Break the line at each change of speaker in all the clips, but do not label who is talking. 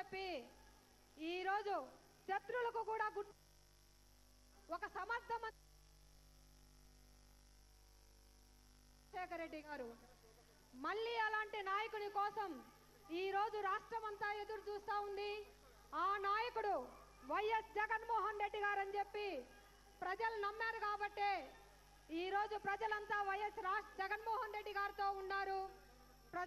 చెప్పి ఈరోజు శత్రువులకు కూడా గుడ్ ఒక సమర్థవంత రాజశేఖర రెడ్డి గారు మళ్ళీ అలాంటి నాయకుని కోసం ఈ రోజు రాష్ట్రం అంతా ఎదురు చూస్తా ఉంది ఆ నాయకుడు వైఎస్ జగన్మోహన్ రెడ్డి గారు అని చెప్పి ప్రజలు నమ్మారు కాబట్టే ఈ రోజు ప్రజలంతా వైఎస్ రాష్ట్ర జగన్మోహన్ రెడ్డి గారితో ఉన్నారు ప్రజ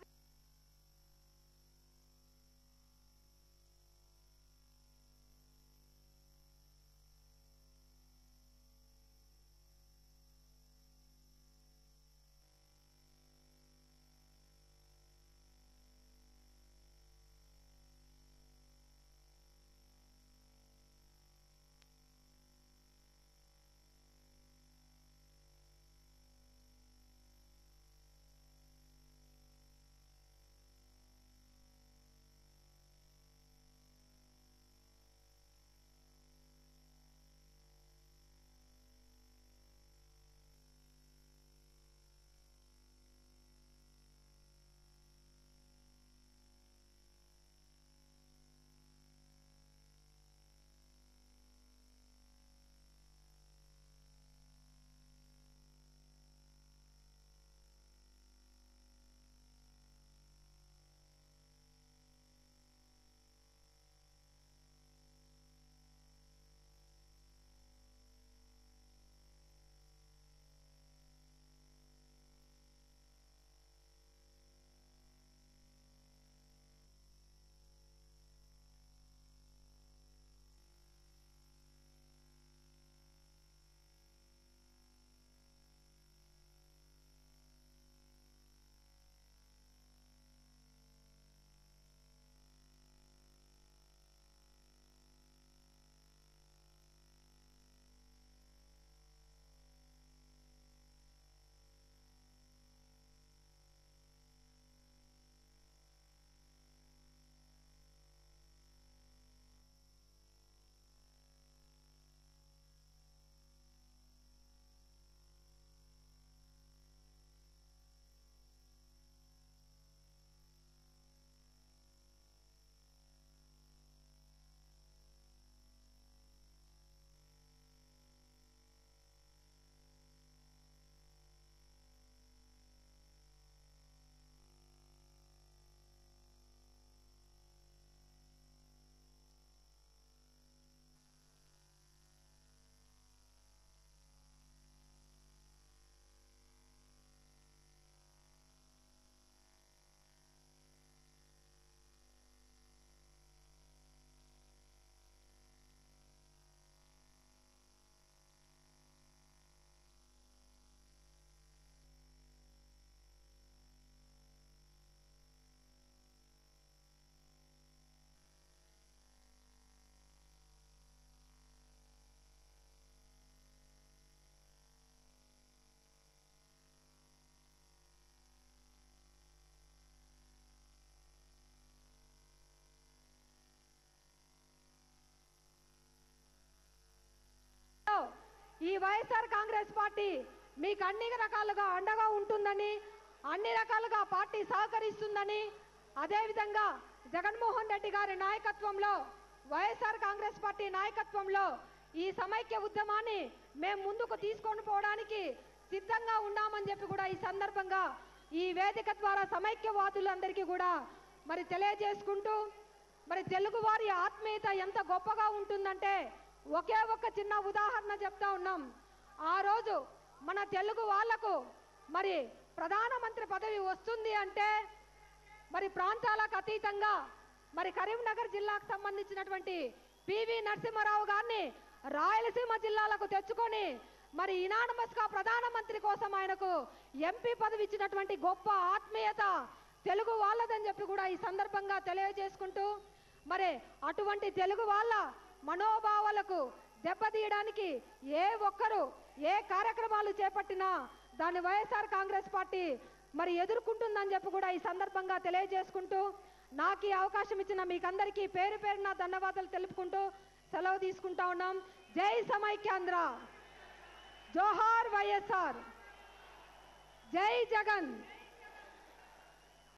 ఈ వైఎస్ఆర్ కాంగ్రెస్ పార్టీ మీకు అన్ని రకాలుగా అండగా ఉంటుందని అన్ని రకాలుగా పార్టీ సహకరిస్తుందని అదేవిధంగా జగన్మోహన్ రెడ్డి గారి నాయకత్వంలో వైఎస్ఆర్ కాంగ్రెస్ పార్టీ నాయకత్వంలో ఈ సమైక్య ఉద్యమాన్ని మేము ముందుకు తీసుకొని పోవడానికి సిద్ధంగా ఉన్నామని చెప్పి కూడా ఈ సందర్భంగా ఈ వేదిక ద్వారా సమైక్యవాదులందరికీ కూడా మరి తెలియజేసుకుంటూ మరి తెలుగు వారి ఆత్మీయత ఎంత గొప్పగా ఉంటుందంటే ఒకే ఒక్క చిన్న ఉదాహరణ చెప్తా ఉన్నాం ఆ రోజు మన తెలుగు వాళ్లకు మరి ప్రధానమంత్రి పదవి వస్తుంది అంటే మరి ప్రాంతాలకు అతీతంగా మరి కరీంనగర్ జిల్లాకు సంబంధించినటువంటి పివి నరసింహారావు గారిని రాయలసీమ జిల్లాలకు తెచ్చుకొని మరి ఇనానమస్ గా ప్రధానమంత్రి కోసం ఆయనకు ఎంపీ పదవి ఇచ్చినటువంటి గొప్ప ఆత్మీయత తెలుగు వాళ్ళదని చెప్పి కూడా ఈ సందర్భంగా తెలియజేసుకుంటూ మరి అటువంటి తెలుగు వాళ్ళ మనోభావాలకు దెబ్బతీయడానికి ఏ ఒక్కరు ఏ కార్యక్రమాలు చేపట్టినా దాన్ని వైఎస్ఆర్ కాంగ్రెస్ పార్టీ మరి ఎదుర్కొంటుందని చెప్పి కూడా ఈ సందర్భంగా తెలియజేసుకుంటూ నాకు ఈ అవకాశం ఇచ్చిన మీకందరికీ పేరు పేరున ధన్యవాదాలు తెలుపుకుంటూ సెలవు తీసుకుంటా ఉన్నాం జై సమైక్యాంధ్ర జోహార్ వైఎస్ఆర్ జై జగన్